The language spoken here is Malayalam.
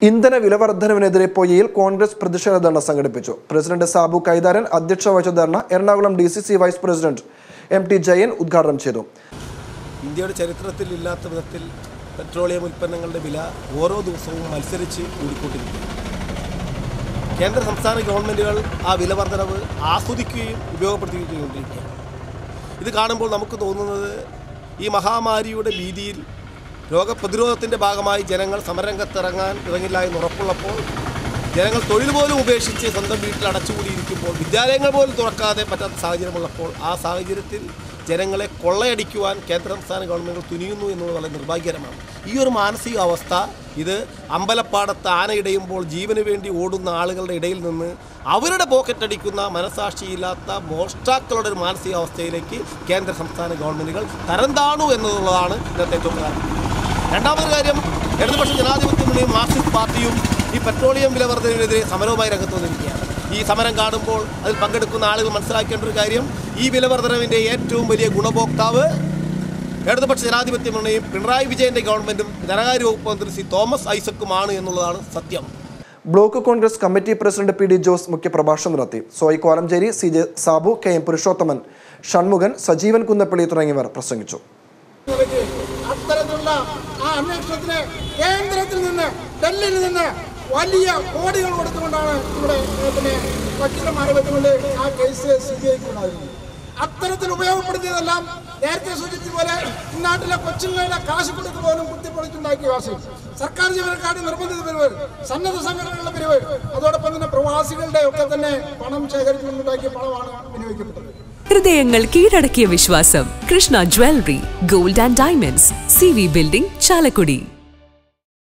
ഇന്ധന വില വർധനവിനെതിരെ പൊയ്യയിൽ കോൺഗ്രസ് പ്രതിഷേധ ധർണ സംഘടിപ്പിച്ചു പ്രസിഡന്റ് സാബു കൈതാരൻ അധ്യക്ഷ വഹിച്ച dharna Ernakulam D C C vice president M T Jayan ഉദ്ഘാടനം ചെയ്തു ഇന്ത്യയുടെ ചരിത്രത്തിൽ ഇല്ലാത്ത വിധത്തിൽ പെട്രോളിയം ഉൽപ്പന്നങ്ങളുടെ വില ഓരോ ദിവസവും മത്സരിച്ച് കൂടിക്കൊണ്ടിരിക്കുന്നു കേന്ദ്ര സംസ്ഥാന ഗവൺമെൻറ്റുകൾ ആ വില വർധനവ് ആസ്വദിക്കുകയും ഉപയോഗപ്പെടുത്തുകയും ചെയ്തുകൊണ്ടിരിക്കുകയാണ് ഇത് കാണുമ്പോൾ നമുക്ക് തോന്നുന്നത് ഈ മഹാമാരിയുടെ ഭീതിയിൽ രോഗപ്രതിരോധത്തിൻ്റെ ഭാഗമായി ജനങ്ങൾ സമരരംഗത്തിറങ്ങാൻ ഇറങ്ങില്ല എന്ന് ഉറപ്പുള്ളപ്പോൾ ജനങ്ങൾ തൊഴിൽ പോലും ഉപേക്ഷിച്ച് സ്വന്തം വീട്ടിൽ അടച്ചുകൂടിയിരിക്കുമ്പോൾ വിദ്യാലയങ്ങൾ പോലും തുറക്കാതെ പറ്റാത്ത സാഹചര്യമുള്ളപ്പോൾ ആ സാഹചര്യത്തിൽ ജനങ്ങളെ കൊള്ളയടിക്കുവാൻ കേന്ദ്ര സംസ്ഥാന ഗവൺമെൻറ്റുകൾ തുനിയുന്നു എന്നുള്ളത് വളരെ നിർഭാഗ്യകരമാണ് ഈ ഒരു മാനസികാവസ്ഥ ഇത് അമ്പലപ്പാടത്ത് ആനയിടയുമ്പോൾ ജീവന് വേണ്ടി ഓടുന്ന ആളുകളുടെ ഇടയിൽ നിന്ന് അവരുടെ പോക്കറ്റ് അടിക്കുന്ന മനസാക്ഷിയില്ലാത്ത മോഷ്ടാക്കളുടെ ഒരു മാനസികാവസ്ഥയിലേക്ക് കേന്ദ്ര സംസ്ഥാന ഗവൺമെൻറ്റുകൾ തരം താണു എന്നുള്ളതാണ് ഇന്നത്തെ ഏറ്റവും പ്രധാനം രണ്ടാമതൊരു കാര്യം ഇടതുപക്ഷ ജനാധിപത്യ മുന്നണിയും മാർക്സിസ്റ്റ് പാർട്ടിയും ഈ പെട്രോളിയം വില വർധനവിനെതിരെ സമരവുമായി രംഗത്ത് വന്നിരിക്കുകയാണ് ഈ സമരം കാണുമ്പോൾ അതിൽ പങ്കെടുക്കുന്ന ആളുകൾ മനസ്സിലാക്കേണ്ട ഒരു കാര്യം ഈ വില വർധനവിൻ്റെ ഏറ്റവും വലിയ ഗുണഭോക്താവ് ഇടതുപക്ഷ ജനാധിപത്യ മുന്നണിയും പിണറായി വിജയന്റെ ഗവൺമെന്റും ധനകാര്യ വകുപ്പ് മന്ത്രി സി തോമസ് ഐസക്കുമാണ് എന്നുള്ളതാണ് സത്യം block Congress committee president P D Jose മുഖ്യപ്രഭാഷണം നടത്തി Soyi Kolenchery C J Sabu K M Purushothaman Shanmughan Sajeevan Kunnappally തുടങ്ങിയവർ പ്രസംഗിച്ചു അത്തരത്തിലുള്ള ആ അന്വേഷണത്തിന് കേന്ദ്രത്തിൽ നിന്ന് ഡൽഹിയിൽ നിന്ന് വലിയ കോടികൾ കൊടുത്തുകൊണ്ടാണ് ഇവിടെ ഏ, പിന്നെ വക്കീലന്മാരെ വെച്ചുകൊണ്ട് ആ കേസ് സി ബി ഐക്ക് ഉണ്ടായിരുന്നത് അത്തരത്തിൽ ഉപയോഗപ്പെടുത്തിയതെല്ലാം നേരത്തെ സൂചിപ്പിച്ചതുപോലെ ഇന്നാട്ടിലെ കൊച്ചുങ്ങളുടെ കാശ് കൊടുത്ത് പോലും കുത്തിപ്പൊളിച്ചുണ്ടാക്കിയ കാശ് സർക്കാർ ജീവനക്കാരുടെ നിർബന്ധിത പിരിവ് സന്നദ്ധ സംഘടനകളുടെ പിരിവ് അതോടൊപ്പം തന്നെ പ്രവാസികളുടെ ഒക്കെ തന്നെ പണം ശേഖരിച്ചുകൊണ്ടുണ്ടാക്കിയ പണമാണ് വിനിയോഗിക്കപ്പെട്ടത് ഹൃദയങ്ങൾ കീഴടക്കിയ വിശ്വാസം Krishna jewellery gold and diamonds C V building Chalakudy